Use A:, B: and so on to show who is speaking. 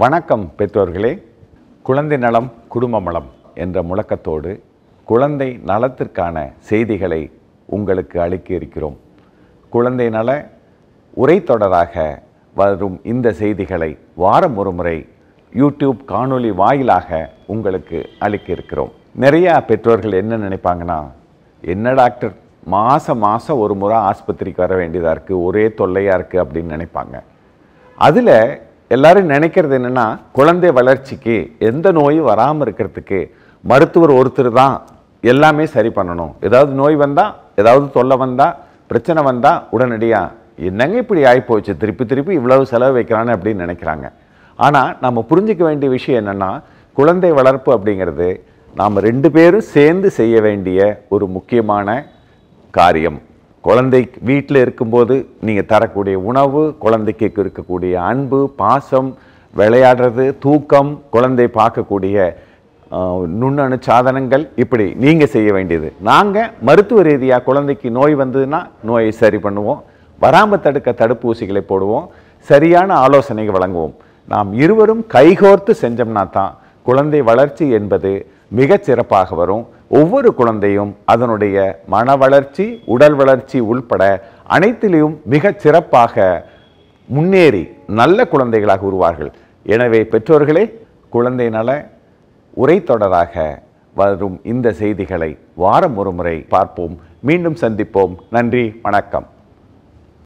A: வணக்கம் பெற்றோர்களே குழந்தை நலம் குடும்ப நலம் என்ற முழக்கத்தோடு குழந்தை நலத்திற்கான செய்திகளை உங்களுக்கு அளிக்க இருக்கிறோம் குழந்ை நல உரைத்தொடராக வரும் இந்த செய்திகளை வாரம் ஒரு முறை யூடியூப் காணொளி வாயிலாக உங்களுக்கு அளிக்க இருக்கிறோம் நிறையா பெற்றோர்கள் என்ன நினைப்பாங்கன்னா என்ன டாக்டர் மாதம் மாதம் ஒரு முறை ஆஸ்பத்திரிக்கு வர வேண்டியதாக இருக்குது ஒரே தொல்லையாக இருக்குது அப்படின்னு நினைப்பாங்க அதில் எல்லாரும் நினைக்கிறது என்னென்னா குழந்தை வளர்ச்சிக்கு எந்த நோயும் வராமல் இருக்கிறதுக்கு மருத்துவர் ஒருத்தர் தான் எல்லாமே சரி பண்ணணும் ஏதாவது நோய் வந்தால் ஏதாவது தொல்லை வந்தால் பிரச்சனை வந்தால் உடனடியாக என்னங்க இப்படி ஆகிப்போச்சு திருப்பி திருப்பி இவ்வளவு செலவு வைக்கிறான்னு அப்படின்னு நினைக்கிறாங்க ஆனால் நம்ம புரிஞ்சிக்க வேண்டிய விஷயம் என்னென்னா குழந்தை வளர்ப்பு அப்படிங்கிறது நாம் ரெண்டு பேரும் சேர்ந்து செய்ய வேண்டிய ஒரு முக்கியமான காரியம் குழந்தை வீட்டில் இருக்கும்போது நீங்கள் தரக்கூடிய உணவு குழந்தைக்கு இருக்கக்கூடிய அன்பு பாசம் விளையாடுறது தூக்கம் குழந்தை பார்க்கக்கூடிய ஆஹ், நுண்ணணு சாதனங்கள் இப்படி நீங்கள் செய்ய வேண்டியது நாங்கள் மருத்துவ ரீதியாக குழந்தைக்கு நோய் வந்ததுன்னா நோயை சரி பண்ணுவோம் வராமல் தடுக்க தடுப்பூசிகளை போடுவோம் சரியான ஆலோசனைகள் வழங்குவோம் நாம் இருவரும் கைகோர்த்து செஞ்சோம்னா தான் குழந்தை வளர்ச்சி என்பது மிகச் சிறப்பாக வரும் ஒவ்வொரு குழந்தையும் அதனுடைய மன வளர்ச்சி உடல் வளர்ச்சி உள்பட அனைத்திலும் மிகச் சிறப்பாக முன்னேறி நல்ல குழந்தைகளாக உருவார்கள் எனவே பெற்றோர்களே குழந்தை நல உரைத்தொடராக வரும் இந்த செய்திகளை வாரம் ஒரு முறை பார்ப்போம் மீண்டும் சந்திப்போம் நன்றி வணக்கம்